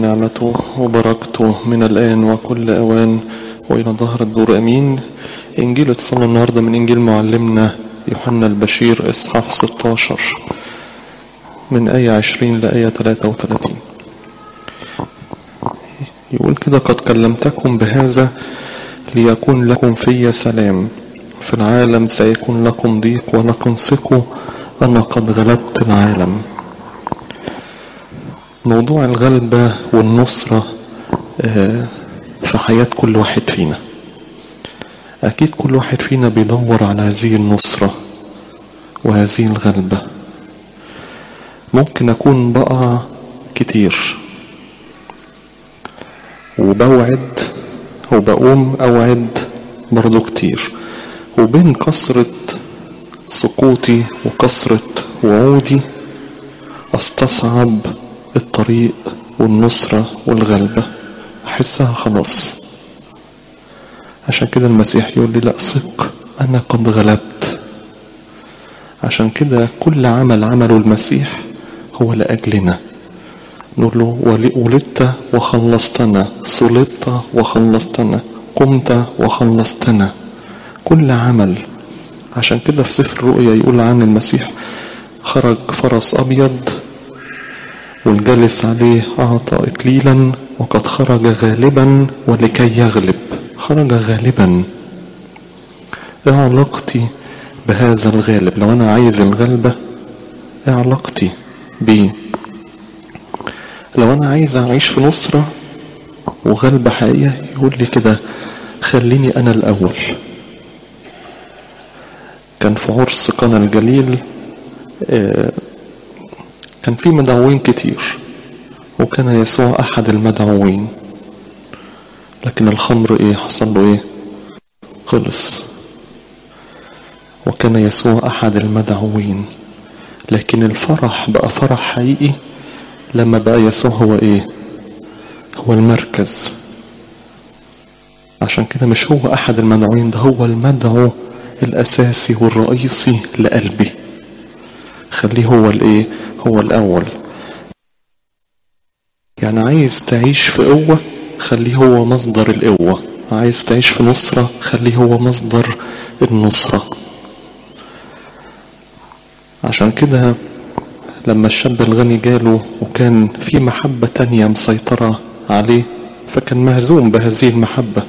ونعمته وبركته من الآن وكل أوان وإلى ظهر الدور أمين إنجيل اتصال النهاردة من إنجيل معلمنا يوحنا البشير إصحاح 16 من آية 20 لآية 33 يقول كده قد كلمتكم بهذا ليكون لكم في سلام في العالم سيكون لكم ضيق ولكن ثقوا أنا قد غلبت العالم موضوع الغلبة والنصرة في حياة كل واحد فينا أكيد كل واحد فينا بيدور على هذه النصرة وهذه الغلبة ممكن أكون بقى كتير وبوعد وبقوم أوعد برضو كتير وبين كثرة سقوطي وكثرة وعودي استصعب الطريق والنصرة والغلبة أحسها خلاص عشان كده المسيح يقول لي لا ثق أنا قد غلبت عشان كده كل عمل عمله المسيح هو لأجلنا نقول له ولدت وخلصتنا صلبت وخلصتنا قمت وخلصتنا كل عمل عشان كده في سفر الرؤيا يقول عن المسيح خرج فرس أبيض والجالس عليه أعطى إكليلا وقد خرج غالبا ولكي يغلب خرج غالبا ايه علاقتي بهذا الغالب لو انا عايز الغلبة ايه علاقتي بيه لو انا عايز اعيش في نصرة وغلبة حقيقية يقول لي كده خليني انا الاول كان في عرس قنا الجليل كان في مدعوين كتير وكان يسوع احد المدعوين لكن الخمر ايه حصل له ايه خلص وكان يسوع احد المدعوين لكن الفرح بقى فرح حقيقي لما بقى يسوع هو ايه هو المركز عشان كده مش هو احد المدعوين ده هو المدعو الاساسي والرئيسي لقلبي خليه هو الايه هو الاول يعني عايز تعيش في قوة خليه هو مصدر القوة عايز تعيش في نصرة خليه هو مصدر النصرة عشان كده لما الشاب الغني جاله وكان في محبة تانية مسيطرة عليه فكان مهزوم بهذه المحبة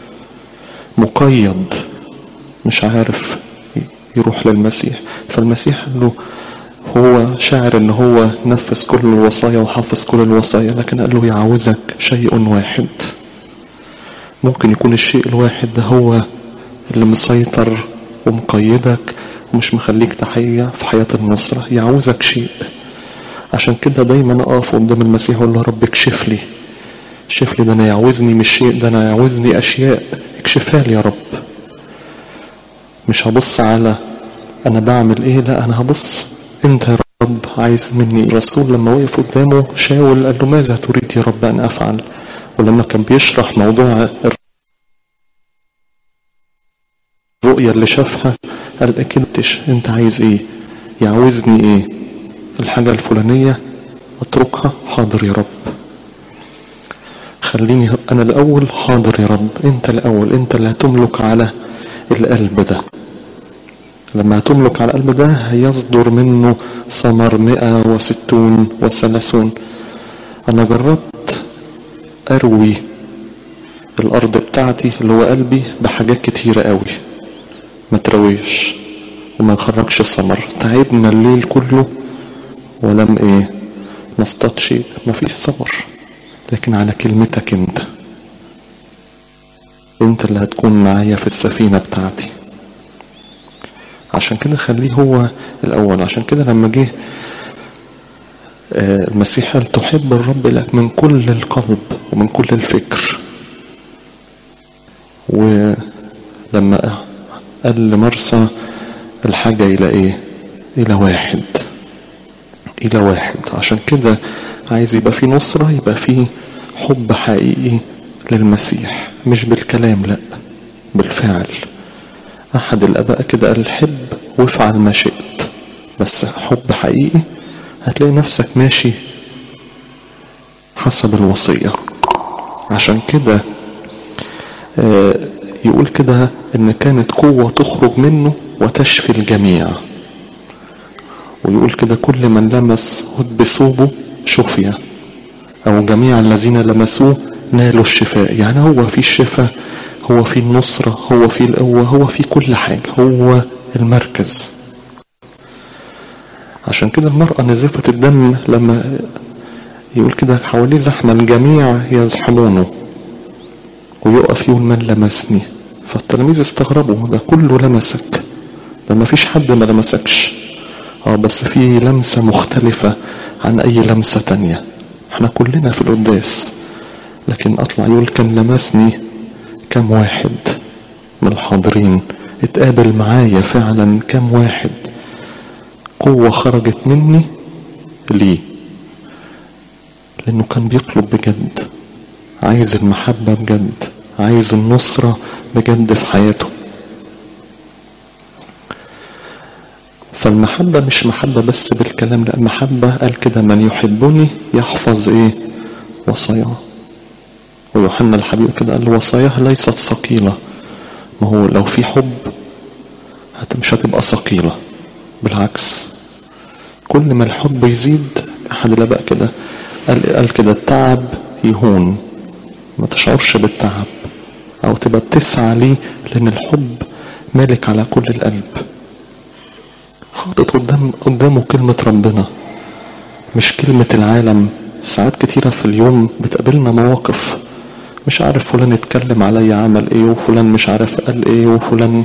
مقيد مش عارف يروح للمسيح فالمسيح قال له هو شاعر ان هو نفذ كل الوصايا وحافظ كل الوصايا لكن قال له يعوزك شيء واحد ممكن يكون الشيء الواحد ده هو اللي مسيطر ومقيدك ومش مخليك تحية في حياة النصرة يعوزك شيء عشان كده دايما اقف قدام المسيح واقول له رب اكشف لي اكشف لي ده انا يعوزني مش شيء ده انا يعوزني اشياء اكشفها لي يا رب مش هبص على انا بعمل ايه لا انا هبص انت يا رب عايز مني الرسول لما وقف قدامه شاول قال له ماذا تريد يا رب ان افعل ولما كان بيشرح موضوع الرؤية اللي شافها قال اكدتش انت عايز ايه يعوزني ايه الحاجة الفلانية اتركها حاضر يا رب خليني انا الاول حاضر يا رب انت الاول انت اللي هتملك على القلب ده لما تملك على القلب ده هيصدر منه ثمر مئة وستون وثلاثون أنا جربت أروي الأرض بتاعتي اللي هو قلبي بحاجات كتيرة قوي ما ترويش وما يخرجش ثمر تعبنا الليل كله ولم ايه نصطاد شيء ما فيش ثمر لكن على كلمتك انت انت اللي هتكون معايا في السفينة بتاعتي عشان كده خليه هو الأول عشان كده لما جه المسيح قال تحب الرب لك من كل القلب ومن كل الفكر ولما قال لمرسى الحاجة إلى إيه إلى واحد إلى واحد عشان كده عايز يبقى في نصرة يبقى في حب حقيقي للمسيح مش بالكلام لا بالفعل أحد الآباء كده قال حب وافعل ما شئت بس حب حقيقي هتلاقي نفسك ماشي حسب الوصية عشان كده يقول كده ان كانت قوة تخرج منه وتشفي الجميع ويقول كده كل من لمس هد بثوبه شفي او جميع الذين لمسوه نالوا الشفاء يعني هو في الشفاء هو في النصرة هو في القوة هو في كل حاجة هو المركز عشان كده المرأة نزفة الدم لما يقول كده حواليه زحمة الجميع يزحمونه ويقف يقول من لمسني فالتلاميذ استغربوا ده كله لمسك ده ما فيش حد ما لمسكش اه بس في لمسة مختلفة عن اي لمسة تانية احنا كلنا في القداس لكن اطلع يقول كان لمسني كم واحد من الحاضرين اتقابل معايا فعلا كم واحد قوة خرجت مني ليه لانه كان بيطلب بجد عايز المحبة بجد عايز النصرة بجد في حياته فالمحبة مش محبة بس بالكلام لا محبة قال كده من يحبني يحفظ ايه وصاياه ويوحنا الحبيب كده قال وصاياه ليست ثقيلة ما هو لو في حب مش هتبقى ثقيلة بالعكس كل ما الحب يزيد احد الاباء كده قال, قال كده التعب يهون ما تشعرش بالتعب او تبقى بتسعى ليه لان الحب مالك على كل القلب حاطط قدام قدامه كلمة ربنا مش كلمة العالم ساعات كتيرة في اليوم بتقابلنا مواقف مش عارف فلان اتكلم عليا عمل ايه وفلان مش عارف قال ايه وفلان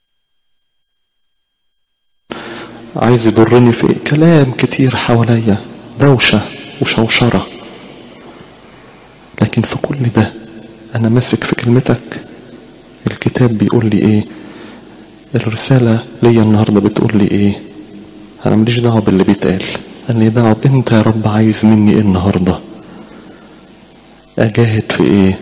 عايز يضرني في إيه؟ كلام كتير حواليا دوشة وشوشرة لكن في كل ده انا ماسك في كلمتك الكتاب بيقول لي ايه الرسالة ليا النهاردة بتقول لي ايه انا ماليش دعوة باللي بيتقال قال لي دعوة انت يا رب عايز مني ايه النهاردة اجاهد في ايه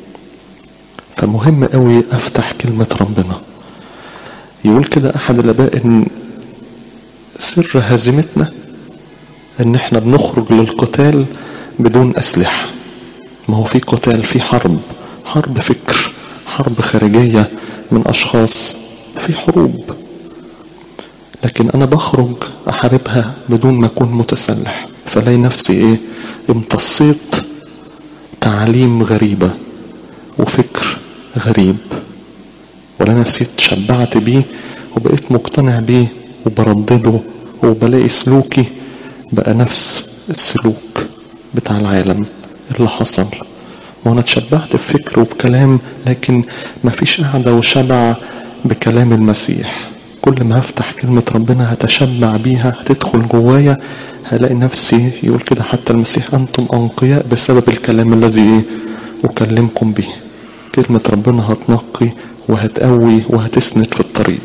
فمهم قوي افتح كلمة ربنا يقول كده احد الاباء ان سر هزيمتنا ان احنا بنخرج للقتال بدون اسلحة ما هو في قتال في حرب حرب فكر حرب خارجية من اشخاص في حروب لكن انا بخرج احاربها بدون ما اكون متسلح فلاقي نفسي ايه امتصيت تعليم غريبة وفكر غريب ولا نفسي تشبعت بيه وبقيت مقتنع بيه وبردده وبلاقي سلوكي بقى نفس السلوك بتاع العالم اللي حصل وانا اتشبعت بفكر وبكلام لكن مفيش قعدة وشبع بكلام المسيح كل ما هفتح كلمة ربنا هتشبع بيها هتدخل جوايا هلاقي نفسي يقول كده حتى المسيح أنتم أنقياء بسبب الكلام الذي إيه أكلمكم به كلمة ربنا هتنقي وهتقوي وهتسند في الطريق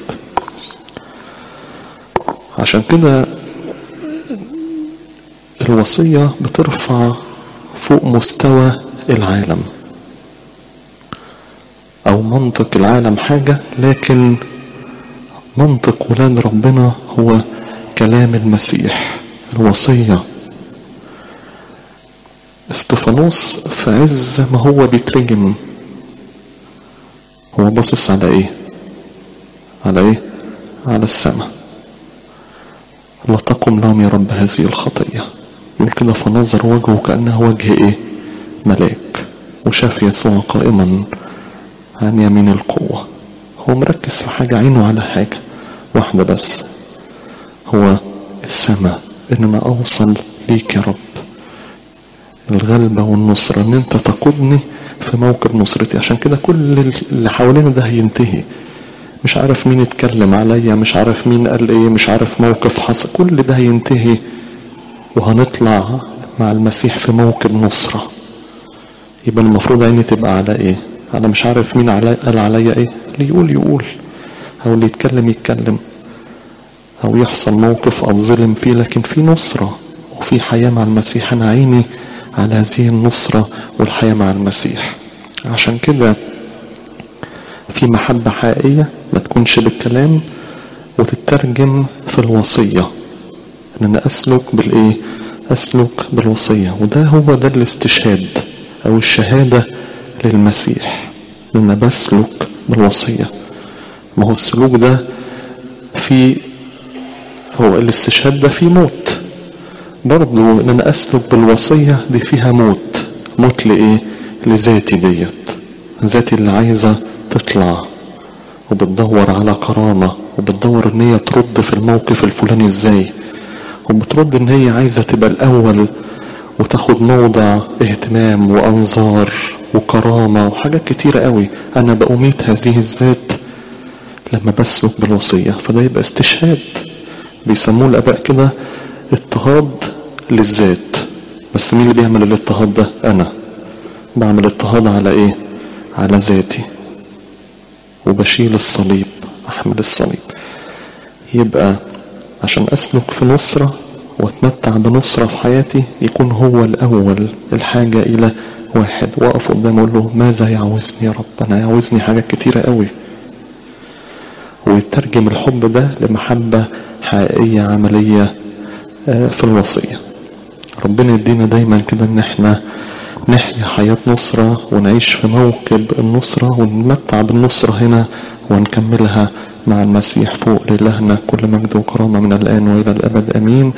عشان كده الوصية بترفع فوق مستوى العالم او منطق العالم حاجة لكن منطق ولاد ربنا هو كلام المسيح الوصية استفانوس في عز ما هو بيترجم هو باصص على ايه على ايه على السماء لا تقم لهم يا رب هذه الخطية يقول كده فنظر وجهه كأنه وجه ايه ملاك وشاف يسوع قائما عن يمين القوة هو مركز في حاجة عينه على حاجة واحدة بس هو السماء ان انا اوصل ليك يا رب الغلبة والنصرة ان انت تقودني في موكب نصرتي عشان كده كل اللي حوالينا ده هينتهي مش عارف مين اتكلم عليا مش عارف مين قال ايه مش عارف موقف حصل كل ده هينتهي وهنطلع مع المسيح في موكب نصرة يبقى المفروض عيني تبقى على ايه انا مش عارف مين علي قال عليا ايه اللي يقول يقول او اللي يتكلم يتكلم او يحصل موقف اتظلم فيه لكن في نصرة وفي حياة مع المسيح انا عيني على هذه النصرة والحياة مع المسيح عشان كده في محبة حقيقية ما تكونش بالكلام وتترجم في الوصية ان انا اسلك بالايه أسلك بالوصية وده هو ده الاستشهاد أو الشهادة للمسيح لأن بسلك بالوصية ما هو السلوك ده في هو الاستشهاد ده فيه موت برضو ان انا اسلك بالوصية دي فيها موت موت لايه لذاتي ديت ذاتي اللي عايزة تطلع وبتدور على كرامة وبتدور ان هي ترد في الموقف الفلاني ازاي وبترد ان هي عايزة تبقى الاول وتاخد موضع اهتمام وانظار وكرامة وحاجات كتيرة قوي انا بأميت هذه الذات لما بسلك بالوصية فده يبقى استشهاد بيسموه الاباء كده اضطهاد للذات بس مين اللي بيعمل الاضطهاد ده انا بعمل اضطهاد على ايه على ذاتي وبشيل الصليب احمل الصليب يبقى عشان اسلك في نصرة واتمتع بنصرة في حياتي يكون هو الاول الحاجة الى واحد واقف قدامه اقول له ماذا يعوزني يا رب انا يعوزني حاجات كتيرة قوي ويترجم الحب ده لمحبة حقيقية عملية في الوصية ربنا يدينا دايما كده ان احنا نحيا حياة نصرة ونعيش في موكب النصرة ونمتع بالنصرة هنا ونكملها مع المسيح فوق لإلهنا كل مجد وكرامة من الآن وإلى الأبد أمين